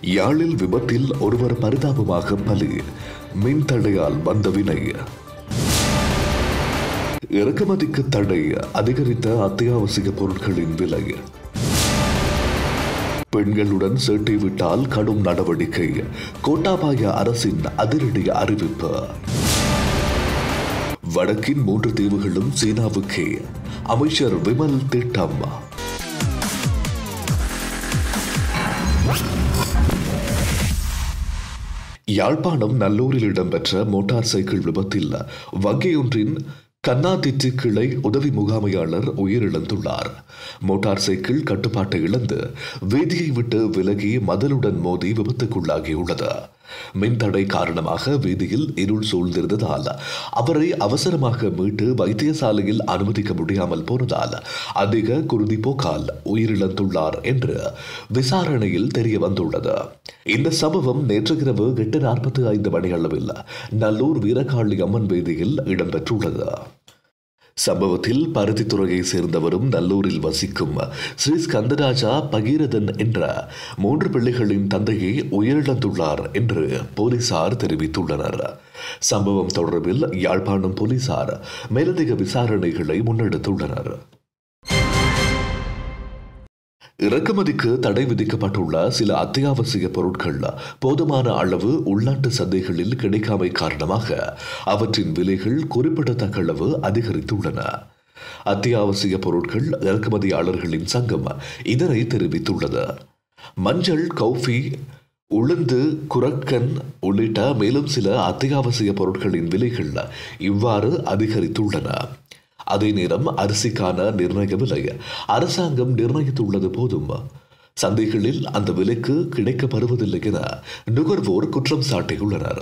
யாழில் விபத்தில் ஒருவர் பரிதாபமாக பலி மின்தடையால் வந்த வினை இறக்குமதிக்கு தடை அதிகரித்த அத்தியாவசிய பொருட்களின் விலை பெண்களுடன் சேட்டை விட்டால் கடும் நடவடிக்கை கோட்டாபாய அரசின் அதிரடி அறிவிப்பு வடக்கின் மூன்று தீவுகளும் சீனாவுக்கே அமைச்சர் விமல் திட்டம் யாழ்ப்பாணம் நல்லூரில் இடம்பெற்ற மோட்டார் சைக்கிள் விபத்தில் வங்கியொன்றின் கண்ணாதிட்டு கிளை உதவி முகாமையாளர் உயிரிழந்துள்ளார் மோட்டார் சைக்கிள் கட்டுப்பாட்டை இழந்து வீதியை விட்டு விலகி மதலுடன் மோதி விபத்துக்குள்ளாகியுள்ளது மின்தடை காரணமாக வீதியில் இருள் சூழ்ந்திருந்ததால் அவரை அவசரமாக மீட்டு வைத்தியசாலையில் அனுமதிக்க முடியாமல் போனதால் அதிக குருதி போக்கால் உயிரிழந்துள்ளார் என்று விசாரணையில் தெரிய வந்துள்ளது இந்த சம்பவம் நேற்றிரவு எட்டு நாற்பத்தி ஐந்து மணியளவில் நல்லூர் வீரகாளி அம்மன் வீதியில் இடம்பெற்றுள்ளது சம்பவத்தில் பருத்தித்துறையை சேர்ந்தவரும் நல்லூரில் வசிக்கும் ஸ்ரீ ஸ்கந்தராஜா பகீரதன் என்ற மூன்று பிள்ளைகளின் தந்தையை உயிரிழந்துள்ளார் என்று போலீசார் தெரிவித்துள்ளனர் சம்பவம் தொடர்பில் யாழ்ப்பாணம் போலீசார் மேலதிக விசாரணைகளை முன்னெடுத்துள்ளனர் இறக்குமதிக்கு தடை விதிக்கப்பட்டுள்ள சில அத்தியாவசிய பொருட்கள் போதுமான அளவு உள்நாட்டு சந்தைகளில் கிடைக்காமை காரணமாக அவற்றின் விலைகள் குறிப்பிடத்தக்க அளவு அதிகரித்துள்ளன அத்தியாவசிய பொருட்கள் இறக்குமதியாளர்களின் சங்கம் இதனை தெரிவித்துள்ளது மஞ்சள் கௌஃபி உளுந்து குரக்கன் உள்ளிட்ட மேலும் சில அத்தியாவசிய பொருட்களின் விலைகள் இவ்வாறு அதிகரித்துள்ளன அதே நேரம் அரிசிக்கான நிர்ணய விலை அரசாங்கம் நிர்ணயித்துள்ளது போதும் சந்தைகளில் அந்த விலைக்கு கிடைக்கப்பெறுவதில்லை என நுகர்வோர் குற்றம் சாட்டியுள்ளனர்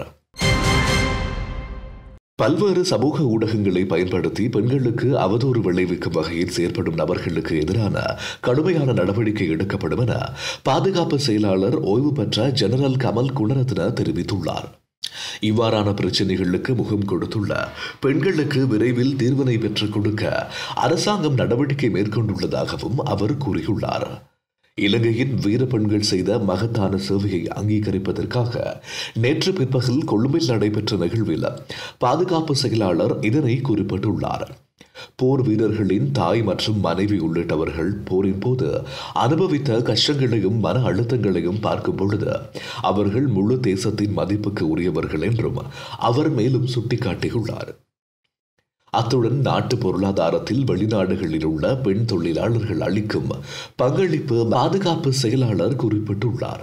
பல்வேறு சமூக ஊடகங்களை பயன்படுத்தி பெண்களுக்கு அவதூறு விளைவிக்கும் வகையில் செயற்படும் நபர்களுக்கு எதிரான கடுமையான நடவடிக்கை எடுக்கப்படும் என பாதுகாப்பு செயலாளர் ஓய்வு பெற்ற ஜெனரல் கமல் குணரத்ன தெரிவித்துள்ளார் இவ்வாறான பிரச்சனைகளுக்கு முகம் கொடுத்துள்ள பெண்களுக்கு விரைவில் தீர்வினை பெற்றுக் கொடுக்க அரசாங்கம் நடவடிக்கை மேற்கொண்டுள்ளதாகவும் அவர் கூறியுள்ளார் இலங்கையின் வீர பெண்கள் செய்த மகத்தான சேவையை அங்கீகரிப்பதற்காக நேற்று பிற்பகல் கொழும்பில் நடைபெற்ற நிகழ்வில் பாதுகாப்பு செயலாளர் இதனை குறிப்பிட்டுள்ளார் போர் வீரர்களின் தாய் மற்றும் மனைவி உள்ளிட்டவர்கள் போரின் போது அனுபவித்த கஷ்டங்களையும் மன அழுத்தங்களையும் பார்க்கும் பொழுது அவர்கள் முழு தேசத்தின் மதிப்புக்கு உரியவர்கள் என்றும் அவர் மேலும் சுட்டிக்காட்டியுள்ளார் அத்துடன் நாட்டு பொருளாதாரத்தில் வெளிநாடுகளில் உள்ள பெண் தொழிலாளர்கள் அளிக்கும் பங்களிப்பு பாதுகாப்பு செயலாளர் குறிப்பிட்டுள்ளார்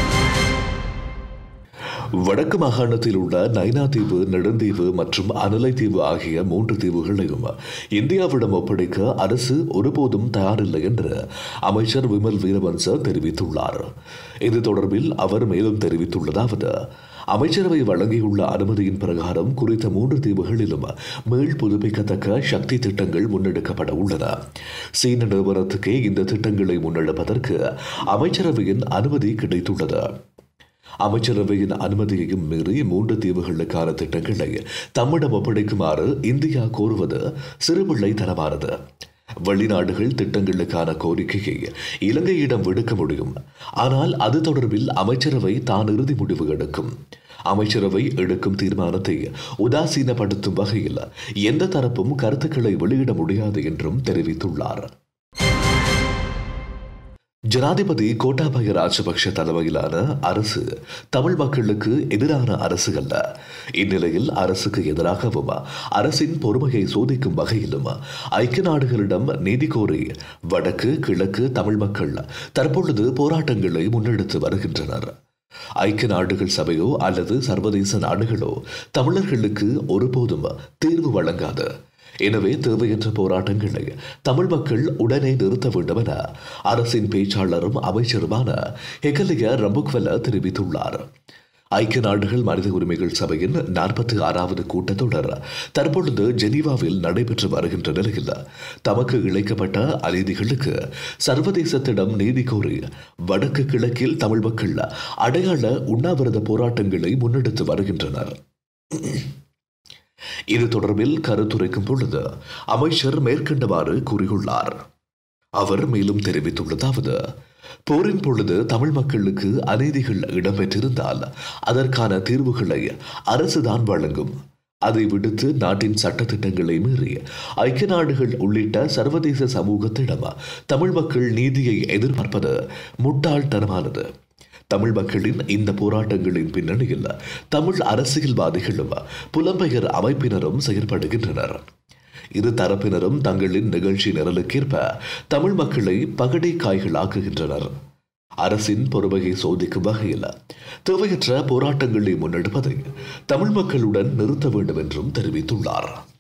வடக்கு மாகாணத்தில் உள்ள நைனா தீவு நெடுந்தீவு மற்றும் அனலைத்தீவு ஆகிய மூன்று தீவுகளையும் இந்தியாவிடம் ஒப்படைக்க அரசு ஒருபோதும் தயாரில்லை என்று அமைச்சர் விமல் வீரவன்ச தெரிவித்துள்ளார் இது தொடர்பில் அவர் மேலும் தெரிவித்துள்ளதாவது அமைச்சரவை வழங்கியுள்ள அனுமதியின் பிரகாரம் குறித்த மூன்று தீவுகளிலும் மீள் புதுப்பிக்கத்தக்க சக்தி திட்டங்கள் முன்னெடுக்கப்பட உள்ளன சீன நிறுவனத்துக்கே இந்த திட்டங்களை முன்னெடுப்பதற்கு அமைச்சரவையின் அனுமதி கிடைத்துள்ளது அமைச்சரவையின் அனுமதியையும் மீறி மூன்று தீவுகளுக்கான திட்டங்களை தம்மிடம் ஒப்படைக்குமாறு இந்தியா கோருவது சிறுபிள்ளை தரமானது வெளிநாடுகள் திட்டங்களுக்கான கோரிக்கையை இலங்கையிடம் விடுக்க முடியும் ஆனால் அது தொடர்பில் அமைச்சரவை தான் இறுதி முடிவு எடுக்கும் அமைச்சரவை எடுக்கும் தீர்மானத்தை உதாசீனப்படுத்தும் வகையில் எந்த தரப்பும் கருத்துக்களை வெளியிட முடியாது என்றும் தெரிவித்துள்ளார் ஜனாதிபதி கோட்டாபய ராஜபக்ஷ தலைமையிலான அரசு தமிழ் மக்களுக்கு எதிரான அரசு அல்ல இந்நிலையில் அரசுக்கு எதிராகவும் அரசின் பொறுமையை சோதிக்கும் வகையிலும் ஐக்கிய நாடுகளிடம் நீதி கோரி வடக்கு கிழக்கு தமிழ் மக்கள் தற்பொழுது போராட்டங்களை முன்னெடுத்து வருகின்றனர் ஐக்கிய நாடுகள் சபையோ அல்லது சர்வதேச நாடுகளோ தமிழர்களுக்கு ஒருபோதும் தீர்வு வழங்காது எனவே தேவையற்ற போராட்டங்களை தமிழ் மக்கள் உடனே நிறுத்த வேண்டும் என அரசின் பேச்சாளரும் அமைச்சருமான ஹெகலிய ரம்புக்வெல தெரிவித்துள்ளார் ஐக்கிய நாடுகள் மனித உரிமைகள் சபையின் நாற்பத்தி ஆறாவது கூட்டத்தொடர் தற்பொழுது ஜெனீவாவில் நடைபெற்று வருகின்ற நிலையில் தமக்கு இழைக்கப்பட்ட அநீதிகளுக்கு சர்வதேசத்திடம் நீதி கோரி வடக்கு கிழக்கில் தமிழ் மக்கள் அடையாள உண்ணாவிரத போராட்டங்களை முன்னெடுத்து வருகின்றனர் இது தொடர்பில் கருத்துரைக்கும் பொழுது அமைச்சர் மேற்கண்டவாறு கூறியுள்ளார் அவர் மேலும் தெரிவித்துள்ளதாவது போரின் பொழுது தமிழ் மக்களுக்கு அநீதிகள் இடம்பெற்றிருந்தால் அதற்கான தீர்வுகளை அரசுதான் வழங்கும் அதை விடுத்து நாட்டின் சட்டத்திட்டங்களை மீறி ஐக்கிய நாடுகள் உள்ளிட்ட சர்வதேச சமூகத்திடம் தமிழ் மக்கள் நீதியை எதிர்பார்ப்பது முட்டாள்தனமானது தமிழ் மக்களின் இந்த போராட்டங்களின் பின்னணியில் தமிழ் அரசியல்வாதிகளும் புலம்பெயர் அமைப்பினரும் செயல்படுகின்றனர் இரு தரப்பினரும் தங்களின் நிகழ்ச்சி நிரலுக்கேற்ப தமிழ் மக்களை பகடை காய்களாக்குகின்றனர் அரசின் பொறுமையை சோதிக்கும் வகையில் தேவையற்ற போராட்டங்களை முன்னெடுப்பதை தமிழ் மக்களுடன் நிறுத்த வேண்டும் என்றும் தெரிவித்துள்ளார்